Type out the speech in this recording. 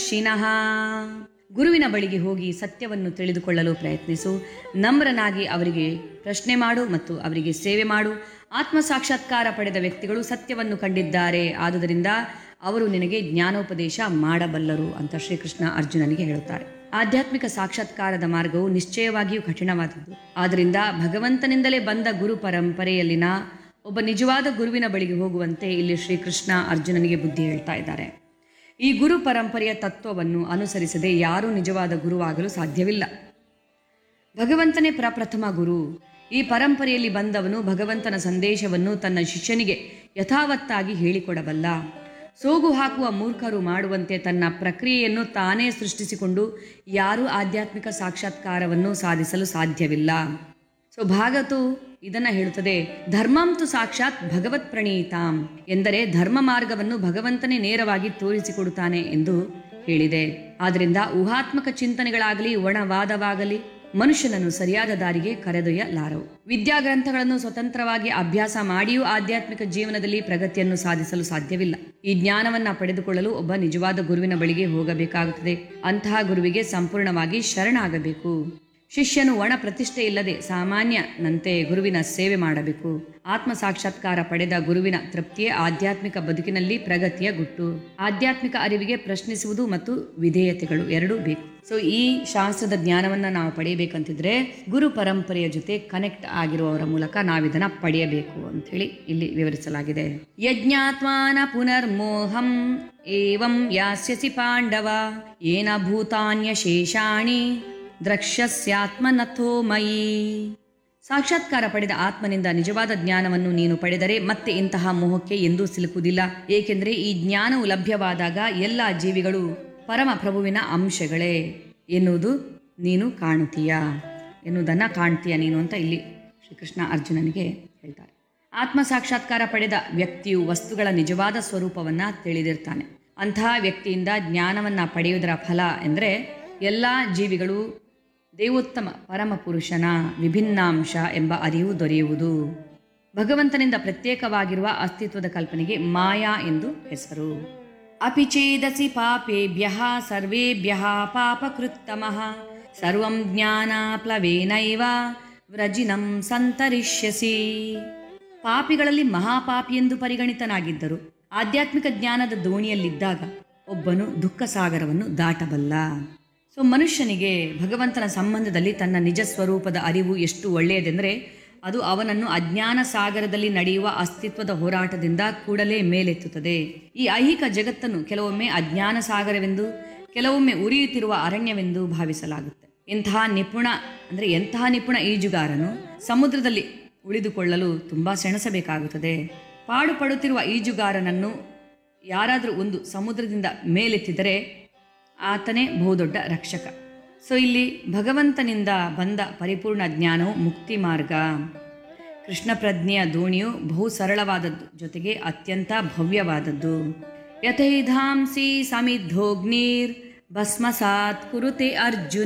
ತಪಸ್ವಿನಃ ಗುರುವಿನ ಬಳಿಗೆ ಹೋಗಿ ಸತ್ಯವನ್ನು ತಿಳಿದುಕೊಳ್ಳಲು ಪ್ರಯತ್ನಿಸು ನಮ್ರನಾಗಿ ಅವರಿಗೆ ಪ್ರಶ್ನೆ ಮಾಡು ಮತ್ತು ಅವರಿಗೆ ಸೇವೆ ಮಾಡು ಆತ್ಮ ಸಾಕ್ಷಾತ್ಕಾರ ಪಡೆದ ವ್ಯಕ್ತಿಗಳು ಸತ್ಯವನ್ನು ಕಂಡಿದ್ದಾರೆ ಆದುದರಿಂದ ಅವರು ನಿನಗೆ ಜ್ಞಾನೋಪದೇಶ ಮಾಡಬಲ್ಲರು ಅಂತ ಶ್ರೀಕೃಷ್ಣ ಅರ್ಜುನನಿಗೆ ಹೇಳುತ್ತಾರೆ ಆಧ್ಯಾತ್ಮಿಕ ಸಾಕ್ಷಾತ್ಕಾರದ ಮಾರ್ಗವು ನಿಶ್ಚಯವಾಗಿಯೂ ಕಠಿಣವಾದದ್ದು ಆದ್ದರಿಂದ ಭಗವಂತನಿಂದಲೇ ಬಂದ ಗುರು ಪರಂಪರೆಯಲ್ಲಿನ ಒಬ್ಬ ನಿಜವಾದ ಗುರುವಿನ ಬಳಿಗೆ ಹೋಗುವಂತೆ ಇಲ್ಲಿ ಶ್ರೀಕೃಷ್ಣ ಅರ್ಜುನನಿಗೆ ಬುದ್ಧಿ ಹೇಳ್ತಾ ಇದ್ದಾರೆ ಈ ಗುರು ಪರಂಪರೆಯ ತತ್ವವನ್ನು ಅನುಸರಿಸದೆ ಯಾರೂ ನಿಜವಾದ ಗುರುವಾಗಲು ಸಾಧ್ಯವಿಲ್ಲ ಭಗವಂತನೇ ಪ್ರಪ್ರಥಮ ಗುರು ಈ ಪರಂಪರೆಯಲ್ಲಿ ಬಂದವನು ಭಗವಂತನ ಸಂದೇಶವನ್ನು ತನ್ನ ಶಿಷ್ಯನಿಗೆ ಯಥಾವತ್ತಾಗಿ ಹೇಳಿಕೊಡಬಲ್ಲ ಸೋಗು ಹಾಕುವ ಮೂರ್ಖರು ಮಾಡುವಂತೆ ತನ್ನ ಪ್ರಕ್ರಿಯೆಯನ್ನು ತಾನೇ ಸೃಷ್ಟಿಸಿಕೊಂಡು ಯಾರೂ ಆಧ್ಯಾತ್ಮಿಕ ಸಾಕ್ಷಾತ್ಕಾರವನ್ನು ಸಾಧಿಸಲು ಸಾಧ್ಯವಿಲ್ಲ ಸೊ ಭಾಗತು ಇದನ್ನ ಹೇಳುತ್ತದೆ ಧರ್ಮಂತು ಸಾಕ್ಷಾತ್ ಭಗವತ್ ಪ್ರಣೀತಾಂ ಎಂದರೆ ಧರ್ಮ ಮಾರ್ಗವನ್ನು ಭಗವಂತನೇ ನೇರವಾಗಿ ತೋರಿಸಿಕೊಡುತ್ತಾನೆ ಎಂದು ಹೇಳಿದೆ ಆದ್ದರಿಂದ ಊಹಾತ್ಮಕ ಚಿಂತನೆಗಳಾಗಲಿ ಒಣವಾದವಾಗಲಿ ಮನುಷ್ಯನನ್ನು ಸರಿಯಾದ ದಾರಿಗೆ ಕರೆದೊಯ್ಯಲಾರವು ವಿದ್ಯಾಗ್ರಂಥಗಳನ್ನು ಸ್ವತಂತ್ರವಾಗಿ ಅಭ್ಯಾಸ ಮಾಡಿಯೂ ಆಧ್ಯಾತ್ಮಿಕ ಜೀವನದಲ್ಲಿ ಪ್ರಗತಿಯನ್ನು ಸಾಧಿಸಲು ಸಾಧ್ಯವಿಲ್ಲ ಈ ಜ್ಞಾನವನ್ನ ಪಡೆದುಕೊಳ್ಳಲು ಒಬ್ಬ ನಿಜವಾದ ಗುರುವಿನ ಬಳಿಗೆ ಹೋಗಬೇಕಾಗುತ್ತದೆ ಅಂತಹ ಗುರುವಿಗೆ ಸಂಪೂರ್ಣವಾಗಿ ಶರಣಾಗಬೇಕು ಶಿಷ್ಯನು ಒಣ ಪ್ರತಿಷ್ಠೆ ಇಲ್ಲದೆ ಸಾಮಾನ್ಯನಂತೆ ಗುರುವಿನ ಸೇವೆ ಮಾಡಬೇಕು ಆತ್ಮ ಸಾಕ್ಷಾತ್ಕಾರ ಪಡೆದ ಗುರುವಿನ ತೃಪ್ತಿಯೇ ಆಧ್ಯಾತ್ಮಿಕ ಬದುಕಿನಲ್ಲಿ ಪ್ರಗತಿಯ ಗುಟ್ಟು ಆಧ್ಯಾತ್ಮಿಕ ಅರಿವಿಗೆ ಪ್ರಶ್ನಿಸುವುದು ಮತ್ತು ವಿಧೇಯತೆಗಳು ಎರಡೂ ಬೇಕು ಸೊ ಈ ಶಾಸ್ತ್ರದ ಜ್ಞಾನವನ್ನ ನಾವು ಪಡೆಯಬೇಕಂತಿದ್ರೆ ಗುರು ಪರಂಪರೆಯ ಜೊತೆ ಕನೆಕ್ಟ್ ಆಗಿರುವವರ ಮೂಲಕ ನಾವಿದನ್ನ ಪಡೆಯಬೇಕು ಅಂತ ಹೇಳಿ ಇಲ್ಲಿ ವಿವರಿಸಲಾಗಿದೆ ಯಜ್ಞಾತ್ಮಾನ ಪುನರ್ಮೋಹಂ ಏವಂ ಯಾಸ್ಯಸಿ ಪಾಂಡವ ಏನ ಭೂತಾನ್ಯ ಶೇಷಾಣಿ ದ್ರಕ್ಷ್ಯಸ್ಯಾತ್ಮನಥೋ ಮಯಿ ಸಾಕ್ಷಾತ್ಕಾರ ಪಡೆದ ಆತ್ಮನಿಂದ ನಿಜವಾದ ಜ್ಞಾನವನ್ನು ನೀನು ಪಡೆದರೆ ಮತ್ತೆ ಇಂತಹ ಮೋಹಕ್ಕೆ ಎಂದೂ ಸಿಲುಕುವುದಿಲ್ಲ ಏಕೆಂದರೆ ಈ ಜ್ಞಾನವು ಲಭ್ಯವಾದಾಗ ಎಲ್ಲ ಜೀವಿಗಳು ಪರಮ ಪ್ರಭುವಿನ ಅಂಶಗಳೇ ಎನ್ನುವುದು ನೀನು ಕಾಣುತ್ತೀಯ ಎನ್ನುವುದನ್ನು ಕಾಣ್ತೀಯ ನೀನು ಅಂತ ಇಲ್ಲಿ ಶ್ರೀಕೃಷ್ಣ ಅರ್ಜುನನಿಗೆ ಹೇಳ್ತಾರೆ ಆತ್ಮ ಸಾಕ್ಷಾತ್ಕಾರ ಪಡೆದ ವ್ಯಕ್ತಿಯು ವಸ್ತುಗಳ ನಿಜವಾದ ಸ್ವರೂಪವನ್ನು ತಿಳಿದಿರ್ತಾನೆ ಅಂತಹ ವ್ಯಕ್ತಿಯಿಂದ ಜ್ಞಾನವನ್ನು ಪಡೆಯುವುದರ ಫಲ ಎಂದರೆ ಎಲ್ಲ ಜೀವಿಗಳು ದೇವೋತ್ತಮ ಪರಮಪುರುಷನ ವಿಭಿನ್ನಾಂಶ ಎಂಬ ಅರಿವು ದೊರೆಯುವುದು ಭಗವಂತನಿಂದ ಪ್ರತ್ಯೇಕವಾಗಿರುವ ಅಸ್ತಿತ್ವದ ಕಲ್ಪನೆಗೆ ಮಾಯಾ ಎಂದು ಹೆಸರು ಅಪಿಚೇದಸಿ ಪಾಪೇಭ್ಯ ಸರ್ವೇಭ್ಯ ಪಾಪಕೃತ್ತಮಃ ಸರ್ವಂ ಜ್ಞಾನಾಪ್ಲವೇನೈವ ವ್ರಜಿನಂ ಸಂತರಿಷ್ಯಸಿ ಪಾಪಿಗಳಲ್ಲಿ ಮಹಾಪಾಪಿ ಎಂದು ಪರಿಗಣಿತನಾಗಿದ್ದರು ಆಧ್ಯಾತ್ಮಿಕ ಜ್ಞಾನದ ದೋಣಿಯಲ್ಲಿದ್ದಾಗ ಒಬ್ಬನು ದುಃಖ ಸಾಗರವನ್ನು ದಾಟಬಲ್ಲ ಸೊ ಮನುಷ್ಯನಿಗೆ ಭಗವಂತನ ಸಂಬಂಧದಲ್ಲಿ ತನ್ನ ನಿಜ ಸ್ವರೂಪದ ಅರಿವು ಎಷ್ಟು ಒಳ್ಳೆಯದೆಂದರೆ ಅದು ಅವನನ್ನು ಅಜ್ಞಾನ ಸಾಗರದಲ್ಲಿ ನಡೆಯುವ ಅಸ್ತಿತ್ವದ ಹೋರಾಟದಿಂದ ಕೂಡಲೇ ಮೇಲೆತ್ತುತ್ತದೆ ಈ ಐಹಿಕ ಜಗತ್ತನ್ನು ಕೆಲವೊಮ್ಮೆ ಅಜ್ಞಾನ ಸಾಗರವೆಂದು ಕೆಲವೊಮ್ಮೆ ಉರಿಯುತ್ತಿರುವ ಅರಣ್ಯವೆಂದು ಭಾವಿಸಲಾಗುತ್ತೆ ಇಂತಹ ನಿಪುಣ ಅಂದರೆ ಎಂತಹ ನಿಪುಣ ಈಜುಗಾರನು ಸಮುದ್ರದಲ್ಲಿ ಉಳಿದುಕೊಳ್ಳಲು ತುಂಬ ಸೆಣಸಬೇಕಾಗುತ್ತದೆ ಪಾಡುಪಡುತ್ತಿರುವ ಈಜುಗಾರನನ್ನು ಯಾರಾದರೂ ಒಂದು ಸಮುದ್ರದಿಂದ ಮೇಲೆತ್ತಿದರೆ ಆತನೇ ಬಹುದೊಡ್ಡ ರಕ್ಷಕ ಸೊ ಇಲ್ಲಿ ಭಗವಂತನಿಂದ ಬಂದ ಪರಿಪೂರ್ಣ ಜ್ಞಾನವು ಮುಕ್ತಿ ಮಾರ್ಗ ಕೃಷ್ಣ ಪ್ರಜ್ಞೆಯ ದೋಣಿಯು ಬಹು ಸರಳವಾದದ್ದು ಜೊತೆಗೆ ಅತ್ಯಂತ ಭವ್ಯವಾದದ್ದು ಯಥೈಧಾಂಸಿ ಸಮಿದ್ಧೋಗ್ನೀರ್ ಭಸ್ಮಸಾತ್ ಕುರುತೆ ಅರ್ಜುನ